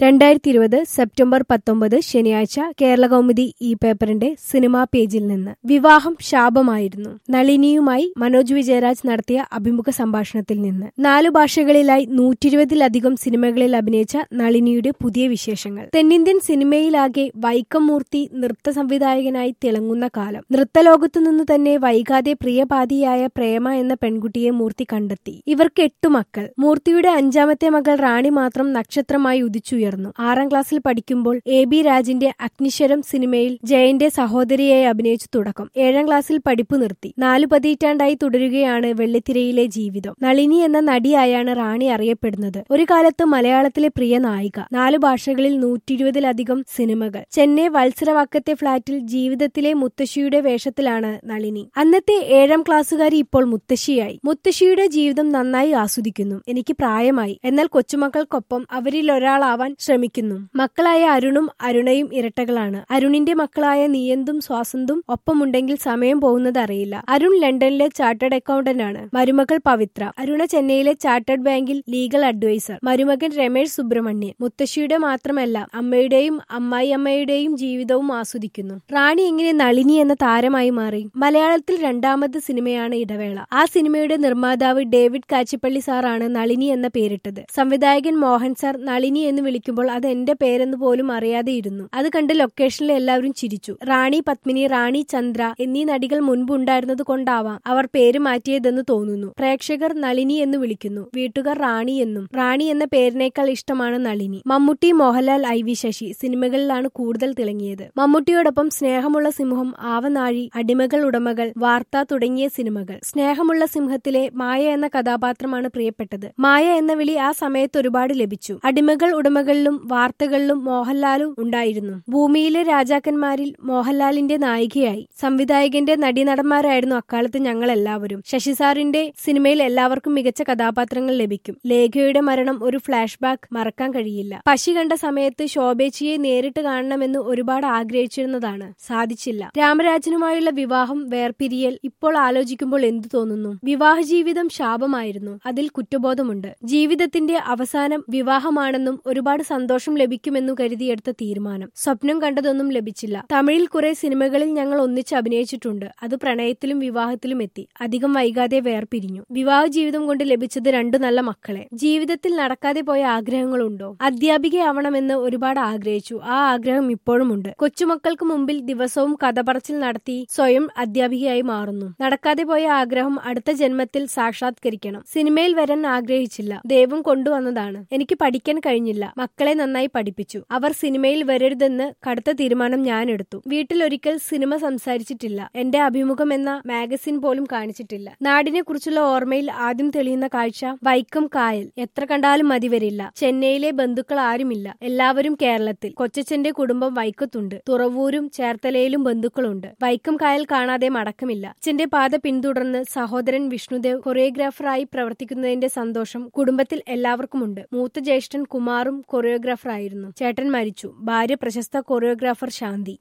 രണ്ടായിരത്തി ഇരുപത് സെപ്റ്റംബർ പത്തൊമ്പത് ശനിയാഴ്ച കേരള കൗമുദി ഈ പേപ്പറിന്റെ സിനിമാ പേജിൽ നിന്ന് വിവാഹം ശാപമായിരുന്നു നളിനിയുമായി മനോജ് വിജയരാജ് നടത്തിയ അഭിമുഖ സംഭാഷണത്തിൽ നിന്ന് നാലു ഭാഷകളിലായി നൂറ്റിരുപതിലധികം സിനിമകളിൽ അഭിനയിച്ച നളിനിയുടെ പുതിയ വിശേഷങ്ങൾ തെന്നിന്ത്യൻ സിനിമയിലാകെ വൈക്കം മൂർത്തി നൃത്ത സംവിധായകനായി തിളങ്ങുന്ന കാലം നൃത്തലോകത്തു നിന്ന് തന്നെ വൈകാതെ പ്രിയപാതിയായ പ്രേമ എന്ന പെൺകുട്ടിയെ മൂർത്തി കണ്ടെത്തി ഇവർക്ക് എട്ടു മക്കൾ മൂർത്തിയുടെ അഞ്ചാമത്തെ മകൾ റാണി മാത്രം നക്ഷത്രമായി ഉദിച്ചുയർന്നു ആറാം ക്ലാസ്സിൽ പഠിക്കുമ്പോൾ എ ബി രാജിന്റെ അഗ്നിശ്വരം സിനിമയിൽ ജയന്റെ സഹോദരിയായി അഭിനയിച്ചു തുടക്കം ഏഴാം ക്ലാസ്സിൽ പഠിപ്പ് നിർത്തി നാലു പതിറ്റാണ്ടായി തുടരുകയാണ് വെള്ളിത്തിരയിലെ ജീവിതം നളിനി എന്ന നടിയായാണ് റാണി അറിയപ്പെടുന്നത് ഒരു കാലത്ത് മലയാളത്തിലെ പ്രിയ നായിക നാലു ഭാഷകളിൽ നൂറ്റിരുപതിലധികം സിനിമകൾ ചെന്നൈ വത്സരവാക്കത്തെ ഫ്ളാറ്റിൽ ജീവിതത്തിലെ മുത്തശ്ശിയുടെ വേഷത്തിലാണ് നളിനി അന്നത്തെ ഏഴാം ക്ലാസ്സുകാരി ഇപ്പോൾ മുത്തശ്ശിയായി മുത്തശ്ശിയുടെ ജീവിതം നന്നായി ആസ്വദിക്കുന്നു എനിക്ക് പ്രായമായി എന്നാൽ കൊച്ചുമക്കൾക്കൊപ്പം അവരിൽ ഒരാളാവാൻ ശ്രമിക്കുന്നു മക്കളായ അരുണും അരുണയും ഇരട്ടകളാണ് അരുണിന്റെ മക്കളായ നീയന്തും സ്വാസന്തും ഒപ്പമുണ്ടെങ്കിൽ സമയം പോകുന്നത് അറിയില്ല അരുൺ ലണ്ടനിലെ ചാർട്ടേഡ് അക്കൗണ്ടന്റ് ആണ് മരുമകൾ പവിത്ര അരുണ ചെന്നൈയിലെ ചാർട്ടേഡ് ബാങ്കിൽ ലീഗൽ അഡ്വൈസർ മരുമകൻ രമേശ് സുബ്രഹ്മണ്യൻ മുത്തശ്ശിയുടെ മാത്രമല്ല അമ്മയുടെയും അമ്മായിയമ്മയുടെയും ജീവിതവും ആസ്വദിക്കുന്നു റാണി എങ്ങനെ നളിനി എന്ന താരമായി മാറി മലയാളത്തിൽ രണ്ടാമത് സിനിമയാണ് ഇടവേള ആ സിനിമയുടെ നിർമ്മാതാവ് ഡേവിഡ് കാച്ചിപ്പള്ളി സാറാണ് നളിനി എന്ന പേരിട്ടത് സംവിധായകൻ മോഹൻ സാർ നളിനി എന്ന് വിളിക്കുമ്പോൾ അത് എന്റെ പേരെന്ന് പോലും അറിയാതെ ഇരുന്നു അത് കണ്ട് ലൊക്കേഷനിൽ എല്ലാവരും ചിരിച്ചു റാണി പത്മിനി റാണി ചന്ദ്ര എന്നീ നടികൾ മുൻപുണ്ടായിരുന്നത് കൊണ്ടാവാം അവർ പേര് മാറ്റിയതെന്ന് തോന്നുന്നു പ്രേക്ഷകർ നളിനി എന്ന് വിളിക്കുന്നു വീട്ടുകാർ റാണി എന്നും റാണി എന്ന പേരിനേക്കാൾ ഇഷ്ടമാണ് നളിനി മമ്മൂട്ടി മോഹൻലാൽ ഐ വി ശശി സിനിമകളിലാണ് കൂടുതൽ തിളങ്ങിയത് മമ്മൂട്ടിയോടൊപ്പം സ്നേഹമുള്ള സിംഹം ആവനാഴി അടിമകൾ ഉടമകൾ വാർത്ത തുടങ്ങിയ സിനിമകൾ സ്നേഹമുള്ള സിംഹത്തിലെ മായ എന്ന കഥാപാത്രമാണ് പ്രിയപ്പെട്ടത് മായ എന്ന വിളി ആ സമയത്ത് ഒരുപാട് ലഭിച്ചു അടിമകൾ ഉടമകളിലും വാർത്തകളിലും മോഹൻലാലും ഉണ്ടായിരുന്നു ഭൂമിയിലെ രാജാക്കന്മാരിൽ മോഹൻലാലിന്റെ നായികയായി സംവിധായകന്റെ നടീനടന്മാരായിരുന്നു അക്കാലത്ത് ഞങ്ങൾ എല്ലാവരും ശശി സാറിന്റെ സിനിമയിൽ എല്ലാവർക്കും മികച്ച കഥാപാത്രങ്ങൾ ലഭിക്കും ലേഖയുടെ മരണം ഒരു ഫ്ലാഷ് ബാക്ക് മറക്കാൻ കഴിയില്ല പശി കണ്ട സമയത്ത് ശോഭേച്ചിയെ നേരിട്ട് കാണണമെന്ന് ഒരുപാട് ആഗ്രഹിച്ചിരുന്നതാണ് സാധിച്ചില്ല രാമരാജനുമായുള്ള വിവാഹം വേർപിരിയൽ ഇപ്പോൾ ആലോചിക്കുമ്പോൾ എന്തു തോന്നുന്നു വിവാഹ ജീവിതം ശാപമായിരുന്നു അതിൽ കുറ്റബോധമുണ്ട് ജീവിതത്തിന്റെ അവസാനം വിവാഹമാണെന്നും ഒരുപാട് സന്തോഷം ലഭിക്കുമെന്നും കരുതിയെടുത്ത തീരുമാനം സ്വപ്നം കണ്ടതൊന്നും ലഭിച്ചില്ല തമിഴിൽ കുറെ സിനിമകളിൽ ഞങ്ങൾ ഒന്നിച്ച് അഭിനയിച്ചിട്ടുണ്ട് അത് പ്രണയത്തിലും വിവാഹത്തിലും എത്തി അധികം വൈകാതെ വേർപിരിഞ്ഞു വിവാഹ ജീവിതം കൊണ്ട് ലഭിച്ചത് രണ്ടു നല്ല മക്കളെ ജീവിതത്തിൽ നടക്കാതെ പോയ ആഗ്രഹങ്ങളുണ്ടോ അധ്യാപികയാവണമെന്ന് ഒരുപാട് ആഗ്രഹിച്ചു ആ ആഗ്രഹം ഇപ്പോഴുമുണ്ട് കൊച്ചുമക്കൾക്ക് മുമ്പിൽ ദിവസവും കഥ പറച്ചിൽ നടത്തി സ്വയം അധ്യാപികയായി മാറുന്നു നടക്കാതെ പോയ ആഗ്രഹം അടുത്ത ജന്മത്തിൽ സാക്ഷാത്കരിക്കണം സിനിമയിൽ വരാൻ ആഗ്രഹിച്ചില്ല ദൈവം കൊണ്ടുവന്നതാണ് എനിക്ക് പഠിക്കാൻ കഴിഞ്ഞില്ല മക്കളെ നന്നായി പഠിപ്പിച്ചു അവർ സിനിമയിൽ വരരുതെന്ന് കടുത്ത തീരുമാനം ഞാൻ എടുത്തു വീട്ടിൽ ഒരിക്കൽ സിനിമ സംസാരിച്ചിട്ടില്ല എന്റെ അഭിമുഖം എന്ന മാഗസിൻ പോലും കാണിച്ചിട്ടില്ല നാടിനെ കുറിച്ചുള്ള ഓർമ്മയിൽ ആദ്യം തെളിയുന്ന കാഴ്ച വൈക്കം കായൽ എത്ര കണ്ടാലും മതി വരില്ല ചെന്നൈയിലെ ബന്ധുക്കൾ ആരുമില്ല എല്ലാവരും കേരളത്തിൽ കൊച്ചച്ഛന്റെ കുടുംബം വൈക്കത്തുണ്ട് തുറവൂരും ചേർത്തലയിലും ബന്ധുക്കളുണ്ട് വൈക്കം കായൽ കാണാതെ മടക്കമില്ല അച്ഛന്റെ പാത പിന്തുടർന്ന് സഹോദരൻ വിഷ്ണുദേവ് കൊറിയോഗ്രാഫറായി പ്രവർത്തിക്കുന്നതിന്റെ സന്തോഷം കുടുംബത്തിൽ എല്ലാവർക്കുമുണ്ട് മൂത്ത ജ്യേഷ്ഠൻ കുമാറും കൊറിയോഗ്രാഫറായിരുന്നു ചേട്ടൻ മരിച്ചു ഭാര്യ പ്രശസ്ത കൊറിയോഗ്രാഫർ ശാന്തി